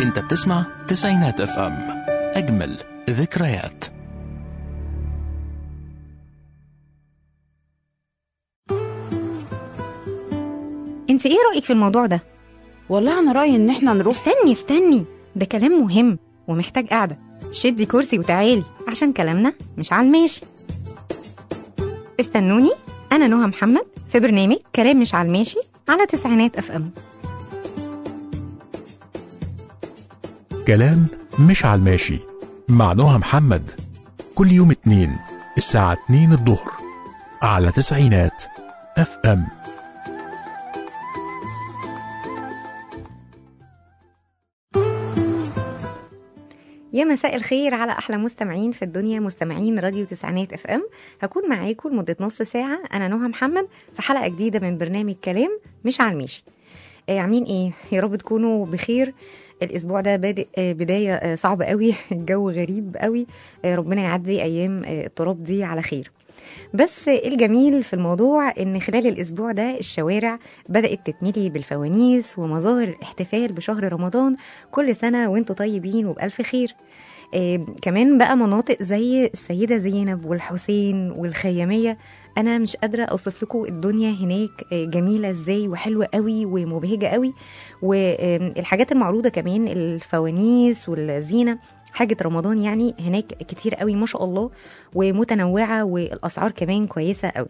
انت بتسمع تسعينات اف ام اجمل ذكريات انت ايه رأيك في الموضوع ده؟ والله انا رايي ان احنا نروح استني استني ده كلام مهم ومحتاج قعدة شدي كرسي وتعالي عشان كلامنا مش على الماشي استنوني أنا نهى محمد في برنامج كلام مش على الماشي على تسعينات اف ام كلام مش على الماشي مع نهى محمد كل يوم اتنين الساعة اتنين الظهر على تسعينات اف ام يا مساء الخير على احلى مستمعين في الدنيا مستمعين راديو تسعينات اف ام هكون معاكم لمده نص ساعه انا نهى محمد في حلقه جديده من برنامج كلام مش على الماشي آه، عاملين ايه يا رب تكونوا بخير الاسبوع ده بادئ آه، بدايه آه، صعبه قوي الجو غريب قوي آه، ربنا يعدي ايام آه، التراب دي على خير بس الجميل في الموضوع ان خلال الاسبوع ده الشوارع بدات تتملي بالفوانيس ومظاهر الاحتفال بشهر رمضان كل سنه وانتم طيبين وبالف خير آه كمان بقى مناطق زي السيده زينب والحسين والخياميه انا مش قادره اوصف لكم الدنيا هناك آه، جميله ازاي وحلوه قوي ومبهجه قوي والحاجات المعروضه كمان الفوانيس والزينه حاجة رمضان يعني هناك كتير قوي ما شاء الله ومتنوعة والأسعار كمان كويسة قوي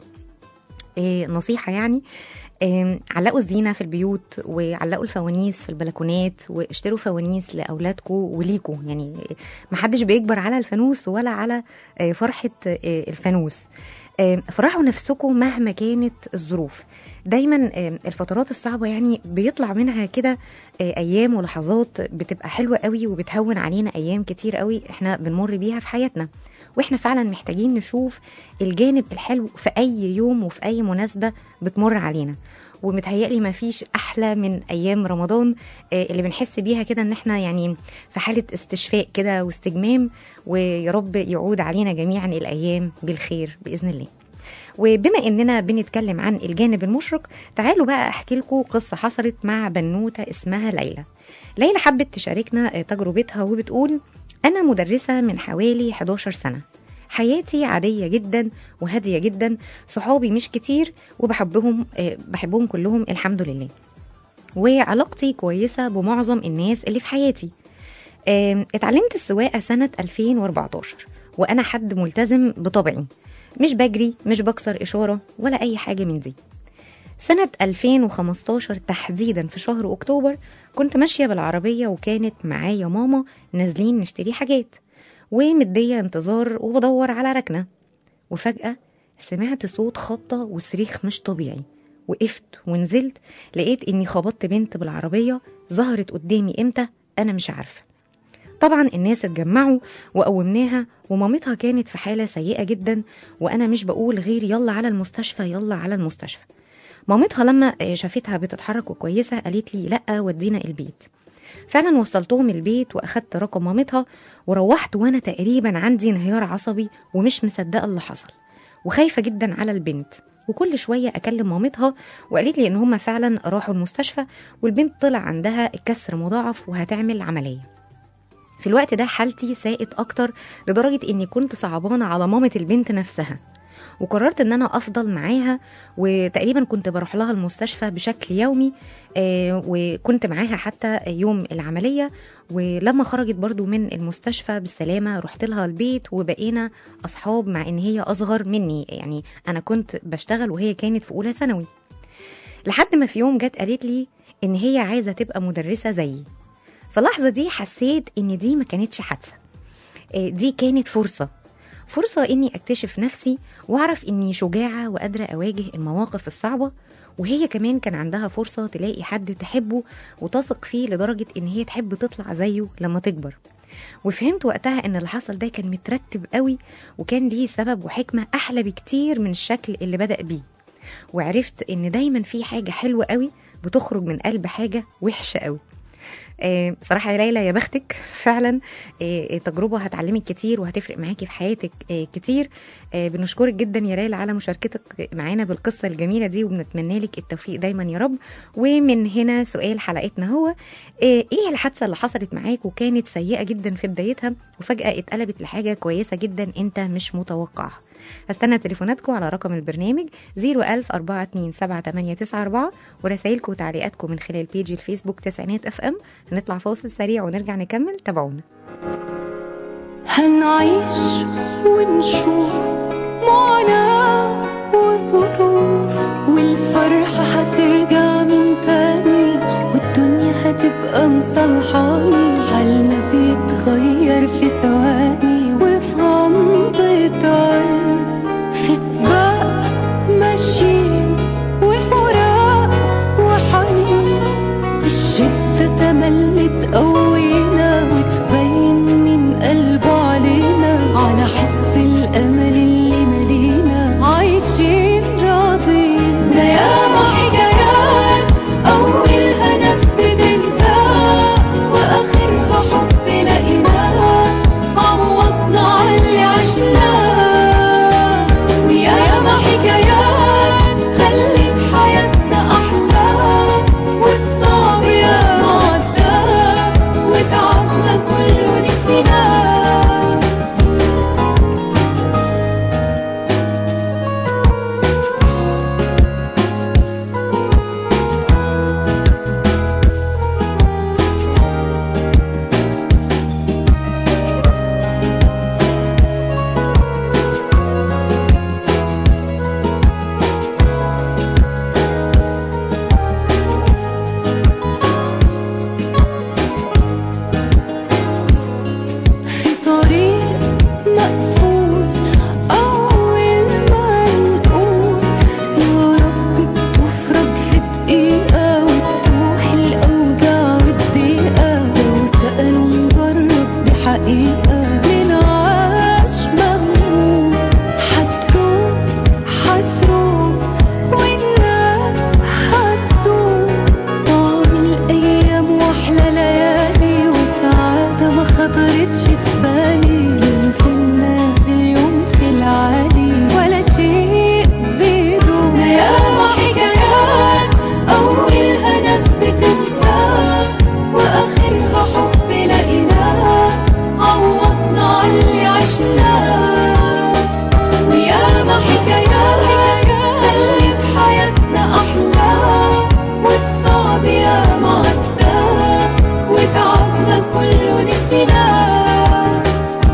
إيه نصيحة يعني إيه علقوا الزينة في البيوت وعلقوا الفوانيس في البلكونات واشتروا فوانيس لأولادكم وليكوا يعني محدش بيكبر على الفانوس ولا على إيه فرحة إيه الفانوس إيه فرحوا نفسكم مهما كانت الظروف دايما إيه الفترات الصعبة يعني بيطلع منها كده إيه أيام ولحظات بتبقى حلوة قوي وبتهون علينا أيام كتير قوي احنا بنمر بيها في حياتنا واحنا فعلا محتاجين نشوف الجانب الحلو في اي يوم وفي اي مناسبه بتمر علينا ومتهيألي ما فيش احلى من ايام رمضان آه، اللي بنحس بيها كده ان احنا يعني في حاله استشفاء كده واستجمام ويا رب يعود علينا جميعا الايام بالخير باذن الله وبما اننا بنتكلم عن الجانب المشرق تعالوا بقى احكي لكم قصه حصلت مع بنوته اسمها ليلى ليلى حبت تشاركنا آه، تجربتها وبتقول انا مدرسه من حوالي 11 سنه حياتي عادية جدا وهادية جدا صحابي مش كتير وبحبهم آه، بحبهم كلهم الحمد لله وعلاقتي كويسة بمعظم الناس اللي في حياتي آم، اتعلمت السواقة سنة 2014 وأنا حد ملتزم بطبعي مش بجري مش بكسر إشارة ولا أي حاجة من دي سنة 2015 تحديدا في شهر أكتوبر كنت ماشية بالعربية وكانت معايا ماما نازلين نشتري حاجات ومدية انتظار وبدور على ركنة وفجأة سمعت صوت خبطة وصريخ مش طبيعي وقفت ونزلت لقيت اني خبطت بنت بالعربية ظهرت قدامي امتى انا مش عارفة طبعا الناس اتجمعوا وقومناها ومامتها كانت في حالة سيئة جدا وانا مش بقول غير يلا على المستشفى يلا على المستشفى مامتها لما شافتها بتتحرك وكويسة قالت لي لا ودينا البيت فعلا وصلتهم البيت واخدت رقم مامتها وروحت وانا تقريبا عندي انهيار عصبي ومش مصدقه اللي حصل وخايفه جدا على البنت وكل شويه اكلم مامتها وقالت لي ان هما فعلا راحوا المستشفى والبنت طلع عندها كسر مضاعف وهتعمل عمليه في الوقت ده حالتي ساءت اكتر لدرجه اني كنت صعبانه على مامه البنت نفسها وقررت ان انا افضل معاها وتقريبا كنت بروح لها المستشفى بشكل يومي آه، وكنت معاها حتى يوم العمليه ولما خرجت برضو من المستشفى بالسلامه رحت لها البيت وبقينا اصحاب مع ان هي اصغر مني يعني انا كنت بشتغل وهي كانت في اولى ثانوي لحد ما في يوم جت قالت لي ان هي عايزه تبقى مدرسه زيي في اللحظه دي حسيت ان دي ما كانتش حادثه آه، دي كانت فرصه فرصة إني أكتشف نفسي وأعرف إني شجاعة وقادرة أواجه المواقف الصعبة وهي كمان كان عندها فرصة تلاقي حد تحبه وتثق فيه لدرجة إن هي تحب تطلع زيه لما تكبر وفهمت وقتها إن اللي حصل ده كان مترتب قوي وكان ليه سبب وحكمة أحلى بكتير من الشكل اللي بدأ بيه وعرفت إن دايما في حاجة حلوة قوي بتخرج من قلب حاجة وحشة قوي آه، بصراحة يا ليلى يا بختك فعلا آه، تجربة هتعلمك كتير وهتفرق معاكي في حياتك آه، كتير آه، بنشكرك جدا يا ليلى على مشاركتك معانا بالقصة الجميلة دي وبنتمنى لك التوفيق دايما يا رب ومن هنا سؤال حلقتنا هو آه، ايه الحادثة اللي حصلت معاك وكانت سيئة جدا في بدايتها وفجأة اتقلبت لحاجة كويسة جدا انت مش متوقعها هستنى تليفوناتكم على رقم البرنامج 010427894 ورسائلكم وتعليقاتكم من خلال بيجي الفيسبوك تسعينات اف ام هنطلع فاصل سريع ونرجع نكمل تابعونا هنعيش ونشوف معاناة وظروف والفرحة هترجع من تاني والدنيا هتبقى مصلحاني حالنا بيتغير في ثواني وفي غمضة عين في سباق ماشيين وفراق وحنين الشدة تملي تقوينا وتبين من قلبه علينا على حس الأمل اللي ملينا عايشين راضين ده ياما حكايات أولها ناس بتنساه وآخرها حب لقيناه عوضنا على اللي عشناه وياما حكايات خلت حياتنا أحلى والصعب يا معدى وتعبنا كله نسيناه في طريق مقفول أول ما نقول يا رب بتفرج في دقيقة وتروح الأوجاع والضيقة لو سألوا نجرب دي حقيقة من عاش مهموم هتروح هتروح والناس هتدوم طعم الأيام وأحلى ليالي وسعادة ما خطرتش في بالي يوم في النازل يوم في العالي ولا شيء بيدوم ده ياما حكايات أولها ناس بتنساه وآخرها حب لقيناه عوضنا على اللي عشناه وياما حكايات خلت حياتنا أحلى والصعب يا معدى وتعبنا كله نسيناه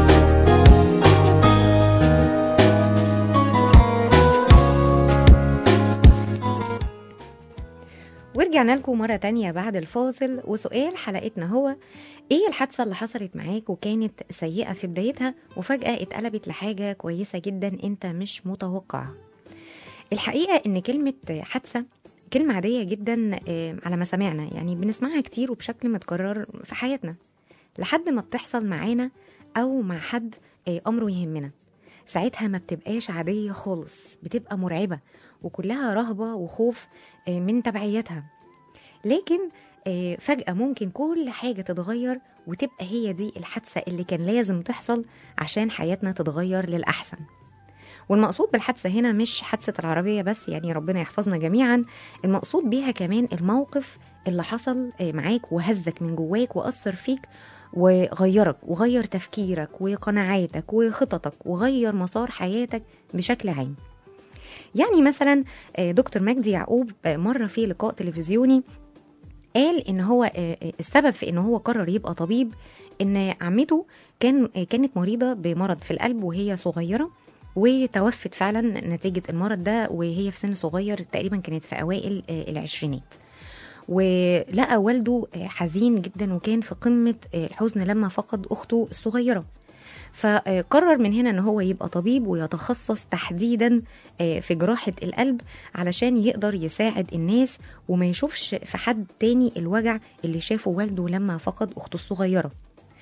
ورجعنا لكم مرة تانية بعد الفاصل وسؤال حلقتنا هو ايه الحادثة اللي حصلت معاك وكانت سيئة في بدايتها وفجأة اتقلبت لحاجة كويسة جدا انت مش متوقعها الحقيقة ان كلمة حادثة كلمة عادية جدا آه، على ما سمعنا يعني بنسمعها كتير وبشكل متكرر في حياتنا لحد ما بتحصل معانا أو مع حد آه، أمره يهمنا ساعتها ما بتبقاش عادية خالص بتبقى مرعبة وكلها رهبة وخوف آه، من تبعياتها لكن آه، فجأة ممكن كل حاجة تتغير وتبقى هي دي الحادثة اللي كان لازم تحصل عشان حياتنا تتغير للأحسن والمقصود بالحادثة هنا مش حادثة العربية بس يعني ربنا يحفظنا جميعا المقصود بيها كمان الموقف اللي حصل آه، معاك وهزك من جواك وأثر فيك وغيرك وغير تفكيرك وقناعاتك وخططك وغير مسار حياتك بشكل عام يعني مثلا آه، دكتور مجدي يعقوب آه، مرة في لقاء تلفزيوني قال ان هو آه، آه، السبب في ان هو قرر يبقى طبيب ان عمته كان آه، كانت مريضه بمرض في القلب وهي صغيره وتوفت فعلا نتيجه المرض ده وهي في سن صغير تقريبا كانت في اوائل آه، العشرينات ولقى والده آه، حزين جدا وكان في قمه آه، الحزن لما فقد اخته الصغيره فقرر من هنا ان هو يبقى طبيب ويتخصص تحديدا آه، في جراحة القلب علشان يقدر يساعد الناس وما يشوفش في حد تاني الوجع اللي شافه والده لما فقد اخته الصغيرة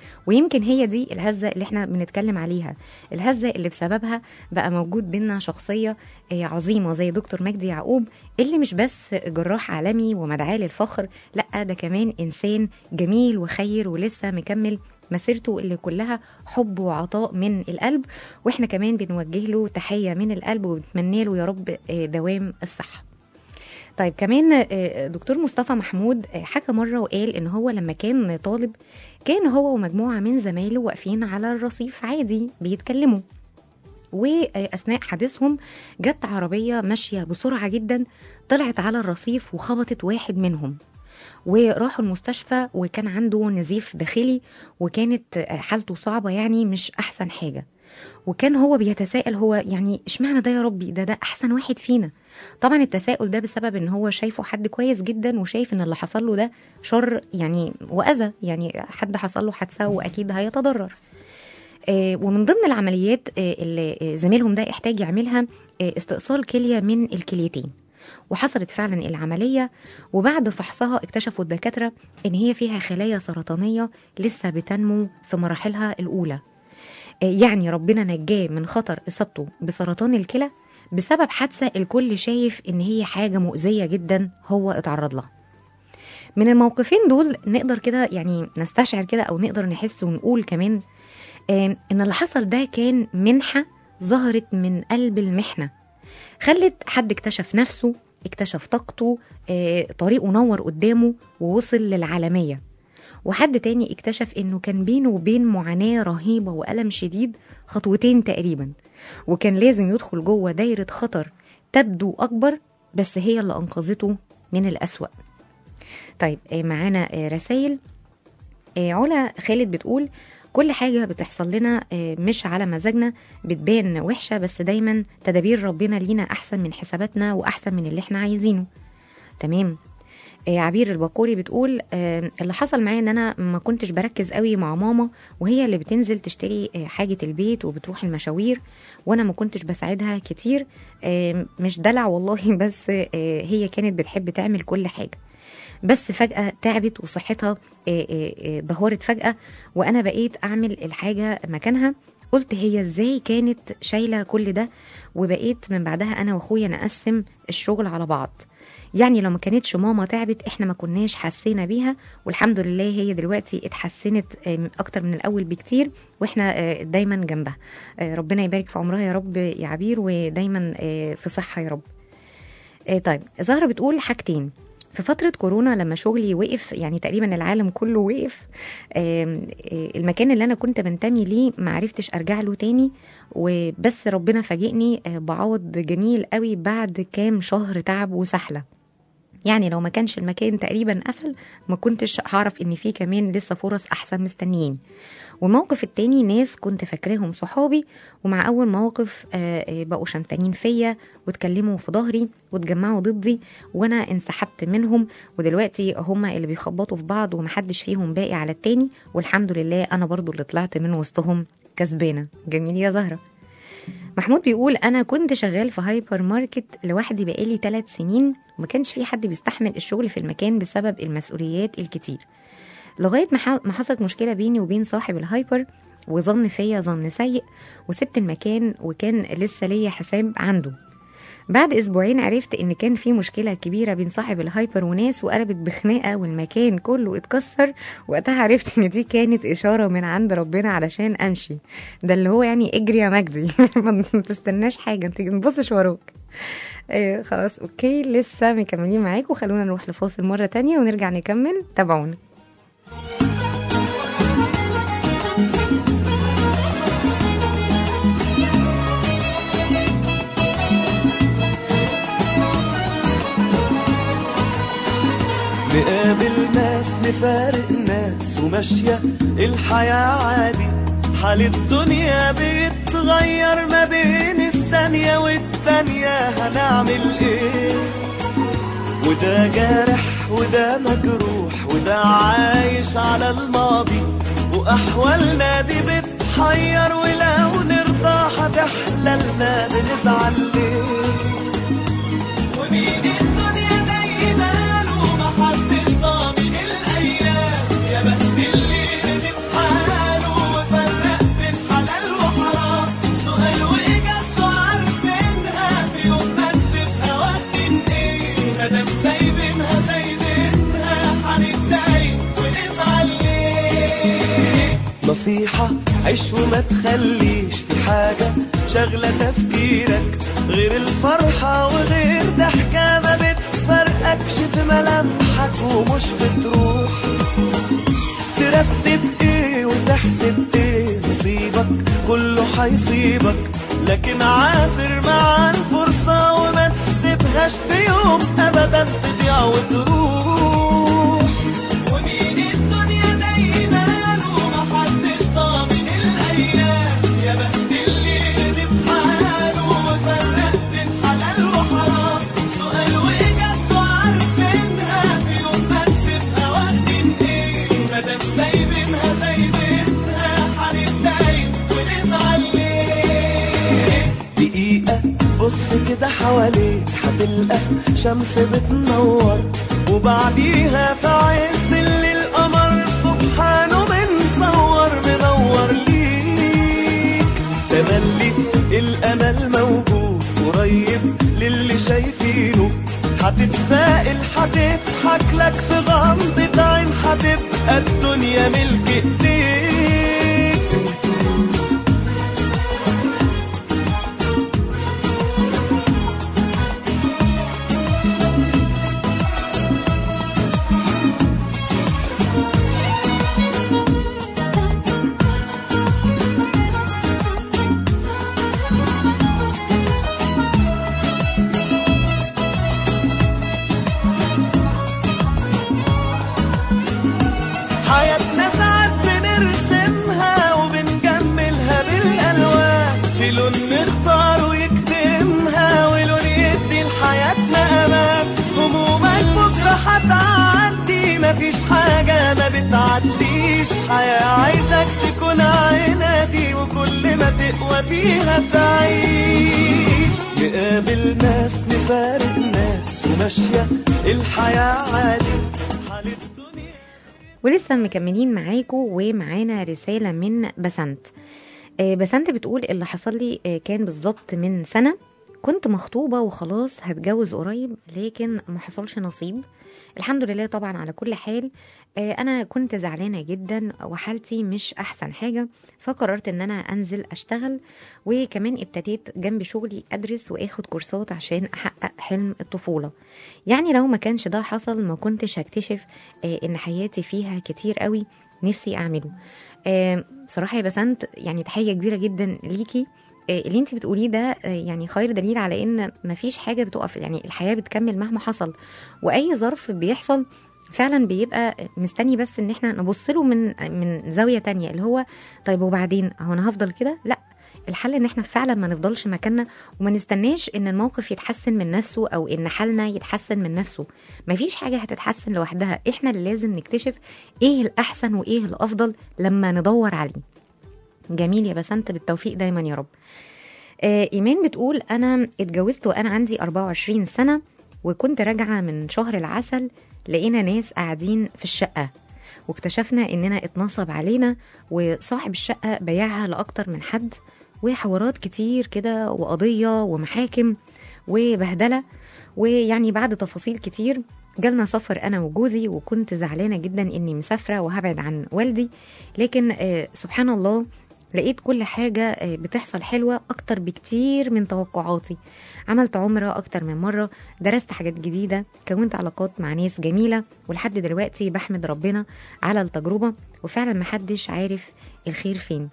ويمكن هي دي الهزة اللي احنا بنتكلم عليها الهزة اللي بسببها بقى موجود بينا شخصية آه، عظيمة زي دكتور مجدي يعقوب اللي مش بس جراح عالمي ومدعاة للفخر لا ده كمان إنسان جميل وخير ولسه مكمل مسيرته اللي كلها حب وعطاء من القلب واحنا كمان بنوجه له تحية من القلب وبنتمنى له يا رب آه، دوام الصحة طيب كمان آه، دكتور مصطفى محمود آه، حكى مرة وقال إن هو لما كان طالب كان هو ومجموعة من زمايله واقفين على الرصيف عادي بيتكلموا وأثناء حديثهم جت عربية ماشية بسرعة جدا طلعت على الرصيف وخبطت واحد منهم وراحوا المستشفى وكان عنده نزيف داخلي وكانت آه، حالته صعبة يعني مش أحسن حاجة وكان هو بيتساءل هو يعني اشمعنى ده يا ربي ده ده احسن واحد فينا طبعا التساؤل ده بسبب ان هو شايفه حد كويس جدا وشايف ان اللي حصل له ده شر يعني واذى يعني حد حصل له حادثه واكيد هيتضرر آه، ومن ضمن العمليات آه، اللي آه، زميلهم ده احتاج يعملها آه، استئصال كليه من الكليتين وحصلت فعلا العملية وبعد فحصها اكتشفوا الدكاترة إن هي فيها خلايا سرطانية لسه بتنمو في مراحلها الأولى آه، يعني ربنا نجاه من خطر إصابته بسرطان الكلى بسبب حادثة الكل شايف إن هي حاجة مؤذية جدا هو اتعرض لها من الموقفين دول نقدر كده يعني نستشعر كده أو نقدر نحس ونقول كمان آه، إن اللي حصل ده كان منحة ظهرت من قلب المحنة خلت حد اكتشف نفسه اكتشف طاقته آه، طريقه نور قدامه ووصل للعالمية وحد تاني اكتشف انه كان بينه وبين معاناة رهيبة وألم شديد خطوتين تقريبا وكان لازم يدخل جوه دايرة خطر تبدو أكبر بس هي اللي أنقذته من الأسوأ طيب آه، معانا آه، رسائل آه، علا خالد بتقول كل حاجة بتحصل لنا آه، مش على مزاجنا بتبان وحشة بس دايما تدابير ربنا لينا أحسن من حساباتنا وأحسن من اللي احنا عايزينه تمام آه، عبير البقوري بتقول آه، اللي حصل معايا ان انا ما كنتش بركز قوي مع ماما وهي اللي بتنزل تشتري آه، حاجة البيت وبتروح المشاوير وانا ما كنتش بساعدها كتير آه، مش دلع والله بس آه، هي كانت بتحب تعمل كل حاجة بس فجأة تعبت وصحتها آه، آه، آه، ظهرت فجأة وأنا بقيت أعمل الحاجة مكانها قلت هي ازاي كانت شايلة كل ده وبقيت من بعدها أنا وأخويا نقسم الشغل على بعض يعني لو ما كانتش ماما تعبت احنا ما كناش حسينا بيها والحمد لله هي دلوقتي اتحسنت آه، اكتر من الاول بكتير واحنا آه، دايما جنبها آه، ربنا يبارك في عمرها يا رب يا عبير ودايما آه، في صحة يا رب آه، طيب زهرة بتقول حاجتين في فترة كورونا لما شغلي وقف يعني تقريبا العالم كله وقف آم، آه، المكان اللي أنا كنت بنتمي ليه معرفتش أرجع له تاني وبس ربنا فاجئني آه، بعوض جميل قوي بعد كام شهر تعب وسحلة يعني لو ما كانش المكان تقريبا قفل ما كنتش هعرف ان في كمان لسه فرص احسن مستنيين والموقف التاني ناس كنت فاكراهم صحابي ومع اول موقف آه، آه، بقوا شمتانين فيا واتكلموا في ظهري واتجمعوا ضدي وانا انسحبت منهم ودلوقتي هما اللي بيخبطوا في بعض ومحدش فيهم باقي على التاني والحمد لله انا برضو اللي طلعت من وسطهم كسبانه جميل يا زهره محمود بيقول انا كنت شغال في هايبر ماركت لوحدي بقالي ثلاث سنين وما كانش في حد بيستحمل الشغل في المكان بسبب المسؤوليات الكتير لغايه ما ح- ما حصلت مشكله بيني وبين صاحب الهايبر وظن فيا ظن سيء وسبت المكان وكان لسه ليا حساب عنده بعد اسبوعين عرفت ان كان في مشكله كبيره بين صاحب الهايبر وناس وقلبت بخناقه والمكان كله اتكسر وقتها عرفت ان دي كانت اشاره من عند ربنا علشان امشي ده اللي هو يعني اجري يا مجدي ما تستناش حاجه انت ما تبصش وراك آه خلاص اوكي لسه مكملين معاكم خلونا نروح لفاصل مره تانية ونرجع نكمل تابعونا نقابل ناس نفارق ناس وماشية الحياة عادي حال الدنيا بيتغير ما بين الثانية والتانية هنعمل ايه وده جارح وده مجروح وده عايش على الماضي وأحوالنا دي بتحير ولو نرضى هتحللنا بنزعل ليه ومين الدنيا دايما له محدش ضامن الايام يا بخت اللي بنتحال نصيحة عيش وما تخليش في حاجة شغلة تفكيرك غير الفرحة وغير ضحكة ما بتفرقكش في ملامحك ومش بتروح ترتب ايه وتحسب ايه نصيبك كله حيصيبك لكن عافر مع الفرصة وما تسيبهاش في يوم ابدا تضيع وتروح ومين الدنيا دايما ومحدش ضامن الايام يا بخت اللي غلب حاله وفرق بين حلال وحرام سؤال واجابته عارفينها في يوم ما تسيبها واخدين ايه مادام سايبينها سايبينها هنتضايق ونزعل ليه دقيقة بص كده حواليك هتلقى شمس بتنور وبعديها في عز الليل القمر سبحانه منصور منور ليك تملي الامل موجود قريب للي شايفينه هتتفائل هتضحك لك في غمضة عين هتبقى الدنيا ملك ايديك حياتنا ساعات بنرسمها وبنجملها بالالوان في لون نختاره يكتمها ولون يدي لحياتنا امان همومك بكره هتعدي مفيش حاجه ما بتعديش حياه عايزك تكون عنادي وكل ما تقوى فيها تعيش نقابل ناس نفارق ناس وماشيه الحياه عادي حال الدنيا ولسه مكملين معاكم ومعانا رسالة من بسنت آه، بسنت بتقول اللي حصل لي آه، كان بالظبط من سنة كنت مخطوبة وخلاص هتجوز قريب لكن ما حصلش نصيب الحمد لله طبعا على كل حال آه، انا كنت زعلانة جدا وحالتي مش احسن حاجة فقررت ان انا انزل اشتغل وكمان ابتديت جنب شغلي ادرس واخد كورسات عشان احقق حلم الطفولة يعني لو ما كانش ده حصل ما كنتش هكتشف آه، ان حياتي فيها كتير قوي نفسي اعمله آه، بصراحة يا بسنت يعني تحية كبيرة جدا ليكي آه، اللي انت بتقوليه ده آه، يعني خير دليل على ان مفيش حاجة بتقف يعني الحياة بتكمل مهما حصل واي ظرف بيحصل فعلا بيبقى مستني بس ان احنا نبص له من من زاويه تانية اللي هو طيب وبعدين هو انا هفضل كده لا الحل ان احنا فعلا ما نفضلش مكاننا وما نستناش ان الموقف يتحسن من نفسه او ان حالنا يتحسن من نفسه مفيش حاجه هتتحسن لوحدها احنا اللي لازم نكتشف ايه الاحسن وايه الافضل لما ندور عليه جميل يا بسنت بالتوفيق دايما يا رب آه ايمان بتقول انا اتجوزت وانا عندي 24 سنه وكنت راجعه من شهر العسل لقينا ناس قاعدين في الشقه واكتشفنا اننا اتنصب علينا وصاحب الشقه بيعها لاكتر من حد وحوارات كتير كده وقضيه ومحاكم وبهدله ويعني بعد تفاصيل كتير جالنا سفر انا وجوزي وكنت زعلانه جدا اني مسافره وهبعد عن والدي لكن آه سبحان الله لقيت كل حاجة آه، بتحصل حلوة أكتر بكتير من توقعاتي عملت عمرة أكتر من مرة درست حاجات جديدة كونت علاقات مع ناس جميلة ولحد دلوقتي بحمد ربنا على التجربة وفعلا محدش عارف الخير فين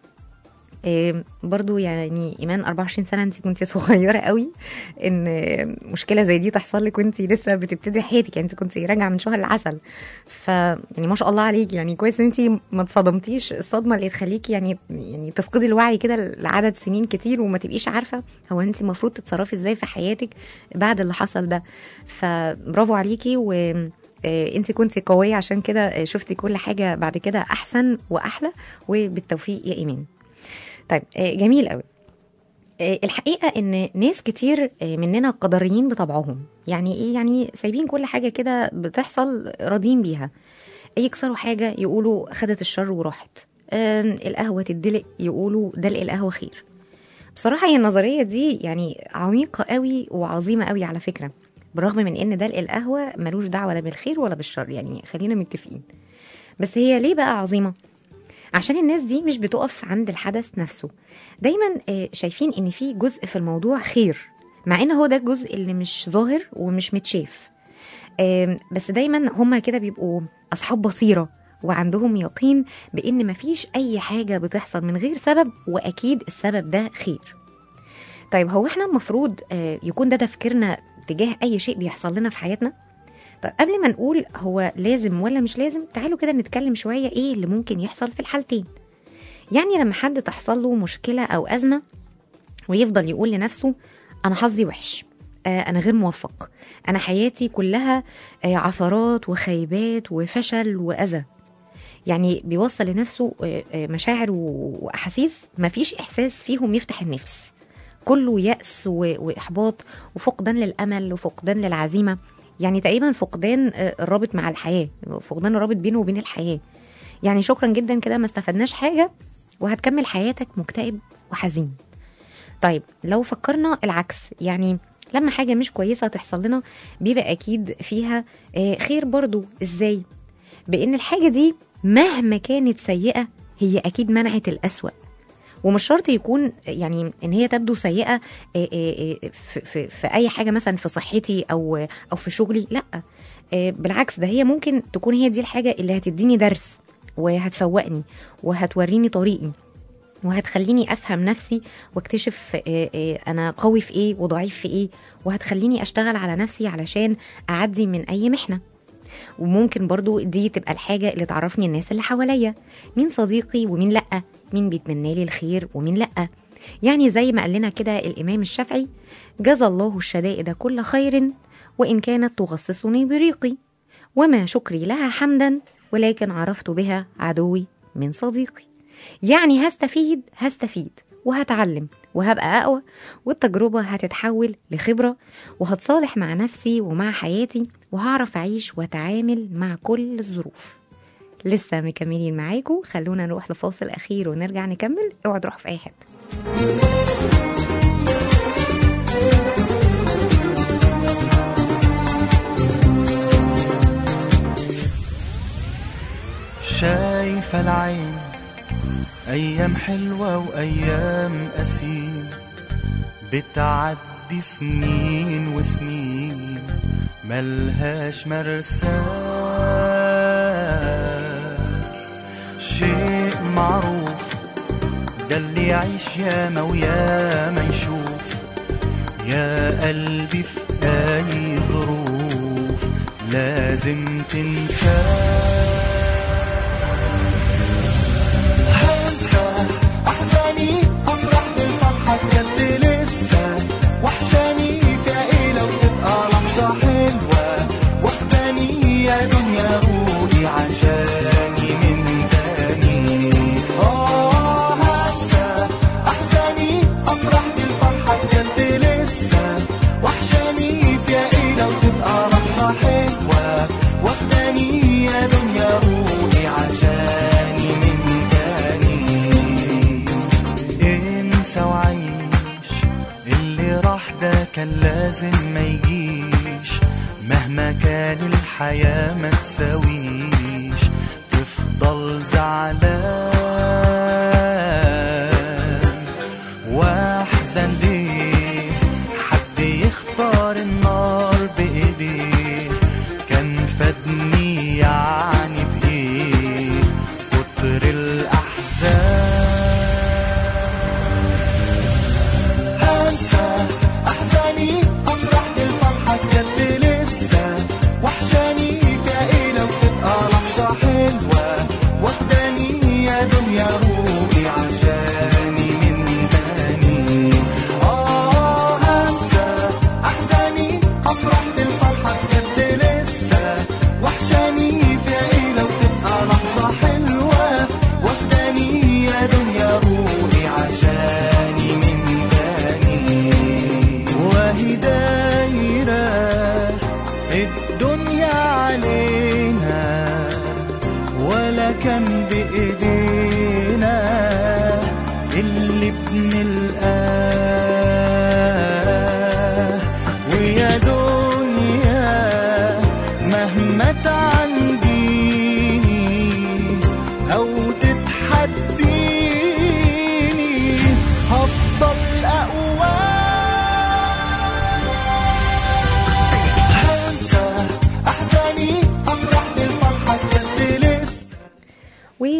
آه، برضو يعني ايمان 24 سنه انت كنت صغيره قوي ان آه، مشكله زي دي تحصل لك وانت لسه بتبتدي حياتك يعني انت كنت راجعه من شهر العسل ف يعني ما شاء الله عليك يعني كويس ان انت ما اتصدمتيش الصدمه اللي تخليكي يعني يعني تفقدي الوعي كده لعدد سنين كتير وما تبقيش عارفه هو انت المفروض تتصرفي ازاي في حياتك بعد اللي حصل ده فبرافو عليكي و آه، انت كنتي قويه عشان كده آه، شفتي كل حاجه بعد كده احسن واحلى وبالتوفيق يا ايمان طيب آه، جميل قوي آه، الحقيقه ان ناس كتير آه، مننا قدريين بطبعهم يعني ايه يعني سايبين كل حاجه كده بتحصل راضيين بيها يكسروا حاجه يقولوا خدت الشر وراحت آم، القهوه تدلق يقولوا دلق القهوه خير بصراحه هي النظريه دي يعني عميقه قوي وعظيمه قوي على فكره بالرغم من ان دلق القهوه ملوش دعوه لا بالخير ولا بالشر يعني خلينا متفقين بس هي ليه بقى عظيمه عشان الناس دي مش بتقف عند الحدث نفسه دايما آه، شايفين ان في جزء في الموضوع خير مع ان هو ده الجزء اللي مش ظاهر ومش متشاف آم، بس دايما هما كده بيبقوا اصحاب بصيره وعندهم يقين بان مفيش اي حاجه بتحصل من غير سبب واكيد السبب ده خير طيب هو احنا المفروض آه، يكون ده تفكيرنا تجاه اي شيء بيحصل لنا في حياتنا طيب قبل ما نقول هو لازم ولا مش لازم تعالوا كده نتكلم شويه ايه اللي ممكن يحصل في الحالتين يعني لما حد تحصل له مشكله او ازمه ويفضل يقول لنفسه انا حظي وحش آه، انا غير موفق انا حياتي كلها آه، عثرات وخيبات وفشل واذى يعني بيوصل لنفسه آه، آه، مشاعر و- واحاسيس مفيش احساس فيهم يفتح النفس كله يأس و- وإحباط وفقدان للأمل وفقدان للعزيمة يعني تقريبا فقدان آه، الرابط مع الحياة فقدان الرابط بينه وبين الحياة يعني شكرا جدا كده ما استفدناش حاجة وهتكمل حياتك مكتئب وحزين طيب لو فكرنا العكس يعني لما حاجة مش كويسة تحصل لنا بيبقى أكيد فيها آه، خير برضو إزاي بإن الحاجة دي مهما كانت سيئة هي أكيد منعت الأسوأ ومش شرط يكون يعني ان هي تبدو سيئه آه، آه، آه، في, في, في اي حاجه مثلا في صحتي او او في شغلي لا آه، بالعكس ده هي ممكن تكون هي دي الحاجه اللي هتديني درس وهتفوقني وهتوريني طريقي وهتخليني افهم نفسي واكتشف آه، آه، انا قوي في ايه وضعيف في ايه وهتخليني اشتغل على نفسي علشان اعدي من اي محنه وممكن برضو دي تبقى الحاجة اللي تعرفني الناس اللي حواليا مين صديقي ومين لأ مين بيتمنى لي الخير ومين لأ يعني زي ما قال لنا كده الإمام الشافعي جزى الله الشدائد كل خير وإن كانت تغصصني بريقي وما شكري لها حمدا ولكن عرفت بها عدوي من صديقي يعني هستفيد هستفيد وهتعلم وهبقى أقوى والتجربة هتتحول لخبرة وهتصالح مع نفسي ومع حياتي وهعرف أعيش وأتعامل مع كل الظروف لسه مكملين معاكم خلونا نروح لفاصل أخير ونرجع نكمل اوعى تروحوا في أي حتة شايفة العين أيام حلوة وأيام قسيم بتعدي سنين وسنين ملهاش مرساه شيء معروف ده اللي يعيش ياما وياما يشوف يا قلبي في أي ظروف لازم تنساه هنسى احزاني افرح بالفرحه بجد لسه وحشاني فيها ايه لو تبقى لحظه حلوه واخداني يا دنيا قولي عشاني من تاني اه هنسى احزاني افرح بالفرحه بجد لسه وحشاني فيها ايه لو تبقى لحظه حلوه واخداني يا دنيا قولي عشاني من تاني انسى وعيش اللي راح ده كان لازم ما يجيش مهما كان الحياة ما تساويش تفضل زعلان واحزن ليه حد يختار النار بايديه كان فادني يعني بايه كتر الاحزان هنسى احزاني افرح بالفرحه بجد لسه وحشاني فيها ايه لو تبقى لحظه حلوه واخداني يا دنيا روحي عشاني من تاني اه هنسى احزاني افرح بالفرحه بجد لسه وحشاني فيها ايه لو تبقى لحظه حلوه واخداني يا دنيا روحي عشاني من تاني وهي دايره الدنيا علينا ولا كان بإيدينا اللي بنلقاه ويا دنيا مهما تعنديني أو تتحديني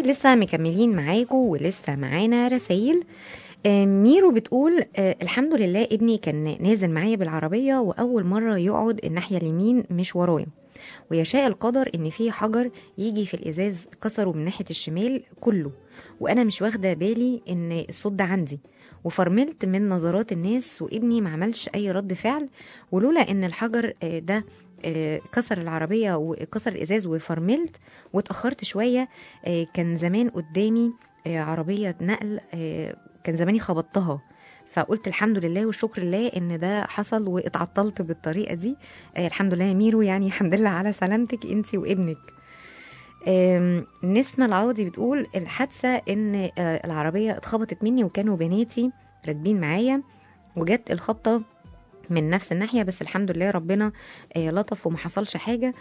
ولسه مكملين معاكم ولسه معانا رسايل آه، ميرو بتقول آه، الحمد لله ابني كان نازل معايا بالعربية وأول مرة يقعد الناحية اليمين مش ورايا ويشاء القدر إن في حجر يجي في الإزاز كسره من ناحية الشمال كله وأنا مش واخدة بالي إن الصوت ده عندي وفرملت من نظرات الناس وابني ما عملش أي رد فعل ولولا إن الحجر آه، ده آه، كسر العربية وكسر الإزاز وفرملت واتأخرت شوية آه، كان زمان قدامي آه، عربية نقل آه، كان زماني خبطتها فقلت الحمد لله والشكر لله ان ده حصل واتعطلت بالطريقه دي آه الحمد لله يا ميرو يعني الحمد لله على سلامتك انت وابنك آم، نسمة العوضي بتقول الحادثة ان آه، العربية اتخبطت مني وكانوا بناتي راكبين معايا وجت الخبطة من نفس الناحية بس الحمد لله ربنا آه، لطف وما حصلش حاجة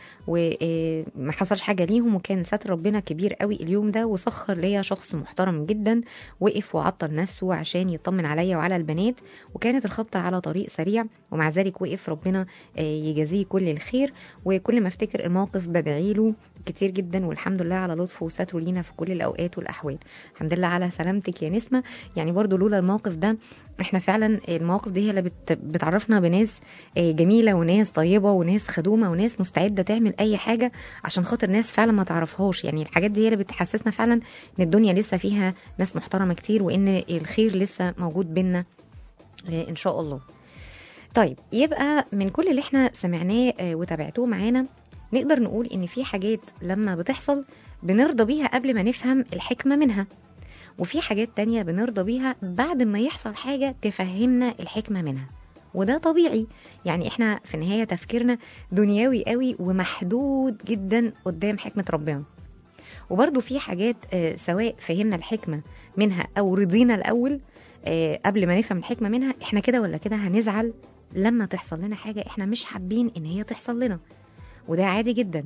وما حصلش حاجة ليهم وكان ستر ربنا كبير قوي اليوم ده وسخر ليا شخص محترم جدا وقف وعطل نفسه عشان يطمن عليا وعلى البنات وكانت الخبطة على طريق سريع ومع ذلك وقف ربنا آه، يجازيه كل الخير وكل ما افتكر الموقف بدعي له كتير جدا والحمد لله على لطفه وستره لينا في كل الاوقات والاحوال الحمد لله على سلامتك يا نسمه يعني برضو لولا الموقف ده احنا فعلا المواقف دي هي اللي بت بتعرفنا بناس آه، جميله وناس طيبه وناس خدومه وناس مستعده تعمل اي حاجه عشان خاطر ناس فعلا ما تعرفهاش يعني الحاجات دي هي اللي بتحسسنا فعلا ان الدنيا لسه فيها ناس محترمه كتير وان الخير لسه موجود بينا آه، ان شاء الله طيب يبقى من كل اللي احنا سمعناه آه، وتابعتوه معانا نقدر نقول ان في حاجات لما بتحصل بنرضى بيها قبل ما نفهم الحكمة منها وفي حاجات تانية بنرضى بيها بعد ما يحصل حاجة تفهمنا الحكمة منها وده طبيعي يعني احنا في النهاية تفكيرنا دنيوي قوي ومحدود جدا قدام حكمة ربنا وبرضو في حاجات آه، سواء فهمنا الحكمة منها أو رضينا الأول آه، قبل ما نفهم الحكمة منها احنا كده ولا كده هنزعل لما تحصل لنا حاجة احنا مش حابين ان هي تحصل لنا وده عادي جدا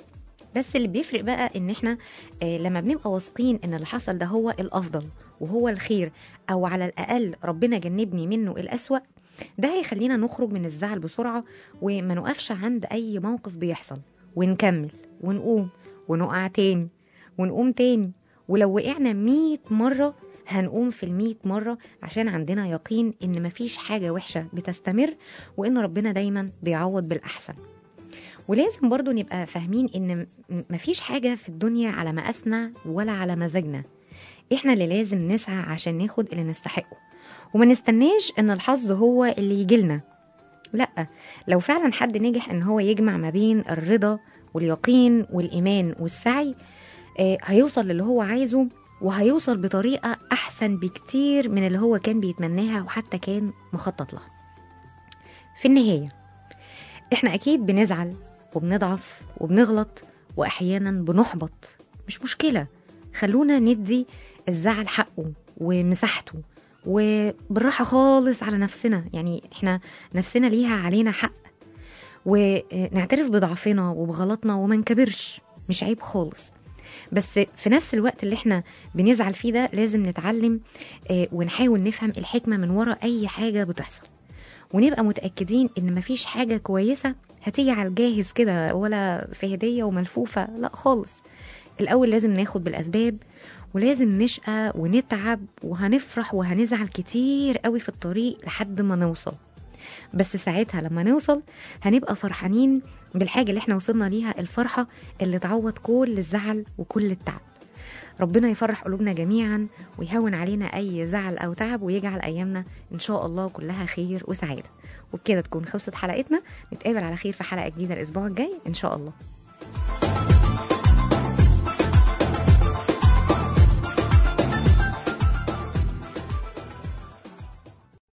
بس اللي بيفرق بقى ان احنا آه، لما بنبقى واثقين ان اللي حصل ده هو الافضل وهو الخير او على الاقل ربنا جنبني منه الاسوأ ده هيخلينا نخرج من الزعل بسرعة وما نقفش عند اي موقف بيحصل ونكمل ونقوم ونقع تاني ونقوم تاني ولو وقعنا مية مرة هنقوم في المية مرة عشان عندنا يقين إن مفيش حاجة وحشة بتستمر وإن ربنا دايما بيعوض بالأحسن ولازم برضو نبقى فاهمين إن م- مفيش حاجة في الدنيا على مقاسنا ولا على مزاجنا إحنا اللي لازم نسعى عشان ناخد اللي نستحقه وما نستناش إن الحظ هو اللي يجيلنا لا لو فعلا حد نجح إن هو يجمع ما بين الرضا واليقين والإيمان والسعي آه، هيوصل للي هو عايزه وهيوصل بطريقة أحسن بكتير من اللي هو كان بيتمناها وحتى كان مخطط لها في النهاية احنا أكيد بنزعل وبنضعف وبنغلط وأحيانا بنحبط مش مشكلة خلونا ندي الزعل حقه ومساحته وبالراحة خالص على نفسنا يعني احنا نفسنا ليها علينا حق ونعترف بضعفنا وبغلطنا وما نكبرش مش عيب خالص بس في نفس الوقت اللي احنا بنزعل فيه ده لازم نتعلم آه، ونحاول نفهم الحكمة من ورا أي حاجة بتحصل ونبقى متأكدين إن مفيش حاجة كويسة هتيجي على الجاهز كده ولا في هدية وملفوفة لا خالص الأول لازم ناخد بالأسباب ولازم نشقى ونتعب وهنفرح وهنزعل كتير قوي في الطريق لحد ما نوصل بس ساعتها لما نوصل هنبقى فرحانين بالحاجة اللي احنا وصلنا ليها الفرحة اللي تعوض كل الزعل وكل التعب ربنا يفرح قلوبنا جميعا ويهون علينا أي زعل أو تعب ويجعل أيامنا إن شاء الله كلها خير وسعادة وبكده تكون خلصت حلقتنا نتقابل على خير في حلقة جديدة الأسبوع الجاي إن شاء الله